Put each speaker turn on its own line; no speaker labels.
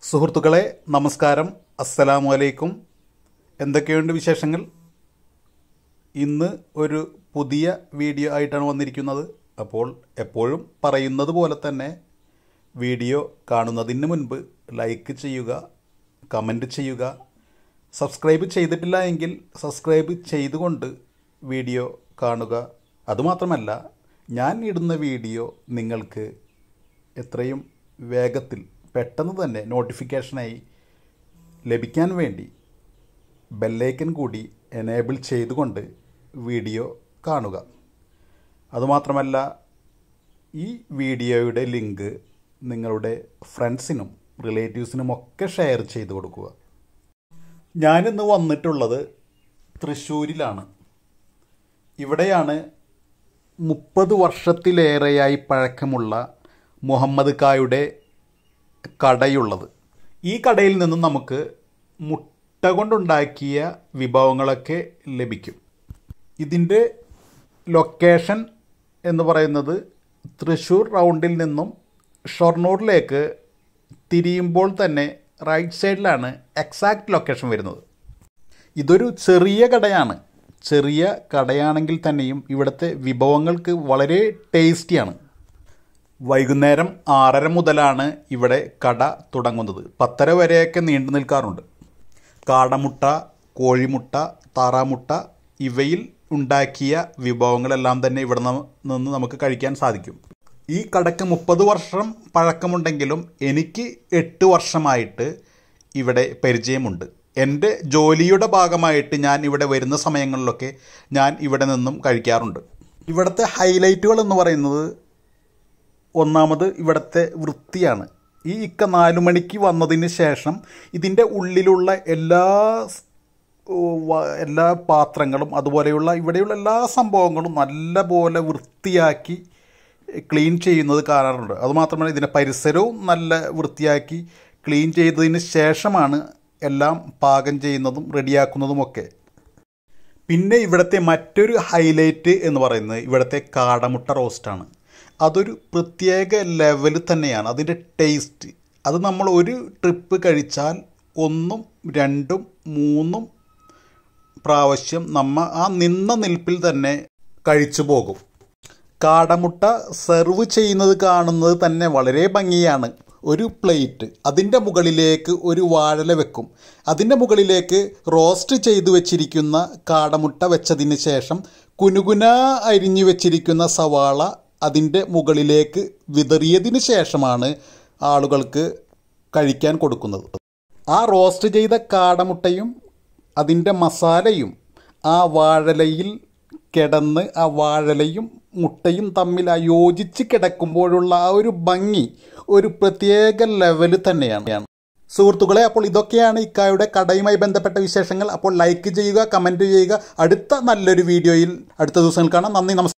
സുഹൃത്തുക്കളെ നമസ്കാരം അസ്സലാമു അലൈക്കും എന്തൊക്കെയുണ്ട് വിശേഷങ്ങൾ ഇന്ന് ഒരു പുതിയ വീഡിയോ ആയിട്ടാണ് വന്നിരിക്കുന്നത് അപ്പോൾ എപ്പോഴും പറയുന്നത് പോലെ തന്നെ വീഡിയോ കാണുന്നതിന് മുൻപ് ലൈക്ക് ചെയ്യുക കമൻറ്റ് ചെയ്യുക സബ്സ്ക്രൈബ് ചെയ്തിട്ടില്ല എങ്കിൽ സബ്സ്ക്രൈബ് ചെയ്തുകൊണ്ട് വീഡിയോ കാണുക അതുമാത്രമല്ല ഞാൻ ഇടുന്ന വീഡിയോ നിങ്ങൾക്ക് എത്രയും വേഗത്തിൽ പെട്ടെന്ന് തന്നെ നോട്ടിഫിക്കേഷനായി ലഭിക്കാൻ വേണ്ടി ബെല്ലൈക്കൻ കൂടി എനേബിൾ ചെയ്തുകൊണ്ട് വീഡിയോ കാണുക അതുമാത്രമല്ല ഈ വീഡിയോയുടെ ലിങ്ക് നിങ്ങളുടെ ഫ്രണ്ട്സിനും റിലേറ്റീവ്സിനും ഒക്കെ ഷെയർ ചെയ്ത് കൊടുക്കുക ഞാനിന്ന് വന്നിട്ടുള്ളത് തൃശ്ശൂരിലാണ് ഇവിടെയാണ് മുപ്പത് വർഷത്തിലേറെയായി പഴക്കമുള്ള മുഹമ്മദ് കായുടെ കടയുള്ളത് ഈ കടയിൽ നിന്നും നമുക്ക് മുട്ട കൊണ്ടുണ്ടാക്കിയ വിഭവങ്ങളൊക്കെ ലഭിക്കും ഇതിൻ്റെ ലൊക്കേഷൻ എന്ന് പറയുന്നത് തൃശ്ശൂർ റൗണ്ടിൽ നിന്നും ഷൊർണൂറിലേക്ക് തിരിയുമ്പോൾ തന്നെ റൈറ്റ് സൈഡിലാണ് എക്സാക്റ്റ് ലൊക്കേഷൻ വരുന്നത് ഇതൊരു ചെറിയ കടയാണ് ചെറിയ കടയാണെങ്കിൽ തന്നെയും ഇവിടുത്തെ വിഭവങ്ങൾക്ക് വളരെ ടേസ്റ്റിയാണ് വൈകുന്നേരം ആറര മുതലാണ് ഇവിടെ കട തുടങ്ങുന്നത് പത്തര വരെയൊക്കെ നീണ്ടു നിൽക്കാറുണ്ട് കാടമുട്ട കോഴിമുട്ട താറാമുട്ട ഇവയിൽ ഉണ്ടാക്കിയ വിഭവങ്ങളെല്ലാം തന്നെ ഇവിടെ നിന്ന് നമുക്ക് കഴിക്കാൻ സാധിക്കും ഈ കടയ്ക്ക് മുപ്പത് വർഷം പഴക്കമുണ്ടെങ്കിലും എനിക്ക് എട്ട് വർഷമായിട്ട് ഇവിടെ പരിചയമുണ്ട് എൻ്റെ ജോലിയുടെ ഭാഗമായിട്ട് ഞാൻ ഇവിടെ വരുന്ന സമയങ്ങളിലൊക്കെ ഞാൻ ഇവിടെ നിന്നും കഴിക്കാറുണ്ട് ഇവിടുത്തെ ഹൈലൈറ്റുകൾ എന്ന് പറയുന്നത് ഒന്നാമത് ഇവിടുത്തെ വൃത്തിയാണ് ഈ ഇക്ക നാലു മണിക്ക് വന്നതിന് ശേഷം ഇതിൻ്റെ ഉള്ളിലുള്ള എല്ലാ സ്- ഓ, വ- എല്ലാ പാത്രങ്ങളും അതുപോലെയുള്ള ഇവിടെയുള്ള എല്ലാ സംഭവങ്ങളും നല്ലപോലെ വൃത്തിയാക്കി ക്ലീൻ ചെയ്യുന്നത് കാണാറുണ്ട് അതുമാത്രമല്ല ഇതിൻ്റെ പരിസരവും നല്ല വൃത്തിയാക്കി ക്ലീൻ ചെയ്തതിന് ശേഷമാണ് എല്ലാം പാകം ചെയ്യുന്നതും റെഡിയാക്കുന്നതുമൊക്കെ പിന്നെ ഇവിടുത്തെ മറ്റൊരു ഹൈലൈറ്റ് എന്ന് പറയുന്നത് ഇവിടുത്തെ കാടമുട്ട റോസ്റ്റാണ് അതൊരു പ്രത്യേക ലെവൽ തന്നെയാണ് അതിൻ്റെ ടേസ്റ്റ് അത് നമ്മൾ ഒരു ട്രിപ്പ് കഴിച്ചാൽ ഒന്നും രണ്ടും മൂന്നും പ്രാവശ്യം നമ്മ ആ നിന്ന നിൽപ്പിൽ തന്നെ കഴിച്ചു പോകും കാടമുട്ട സെർവ് ചെയ്യുന്നത് കാണുന്നത് തന്നെ വളരെ ഭംഗിയാണ് ഒരു പ്ലേറ്റ് അതിൻ്റെ മുകളിലേക്ക് ഒരു വാഴല വെക്കും അതിൻ്റെ മുകളിലേക്ക് റോസ്റ്റ് ചെയ്തു വെച്ചിരിക്കുന്ന കാടമുട്ട വെച്ചതിന് ശേഷം കുനുകുന അരിഞ്ഞു വെച്ചിരിക്കുന്ന സവാള അതിൻ്റെ മുകളിലേക്ക് വിതറിയതിന് ശേഷമാണ് ആളുകൾക്ക് കഴിക്കാൻ കൊടുക്കുന്നത് ആ റോസ്റ്റ് ചെയ്ത കാടമുട്ടയും അതിൻ്റെ മസാലയും ആ വാഴലയിൽ കിടന്ന് ആ വാഴലയും മുട്ടയും തമ്മിൽ ആ യോജിച്ച് കിടക്കുമ്പോഴുള്ള ആ ഒരു ഭംഗി ഒരു പ്രത്യേക ലെവല് തന്നെയാണ് സുഹൃത്തുക്കളെ അപ്പോൾ ഇതൊക്കെയാണ് ഇക്കായുടെ കടയുമായി ബന്ധപ്പെട്ട വിശേഷങ്ങൾ അപ്പോൾ ലൈക്ക് ചെയ്യുക കമൻറ്റ് ചെയ്യുക അടുത്ത നല്ലൊരു വീഡിയോയിൽ അടുത്ത ദിവസങ്ങൾ കാണാം നന്ദി നമസ്കാരം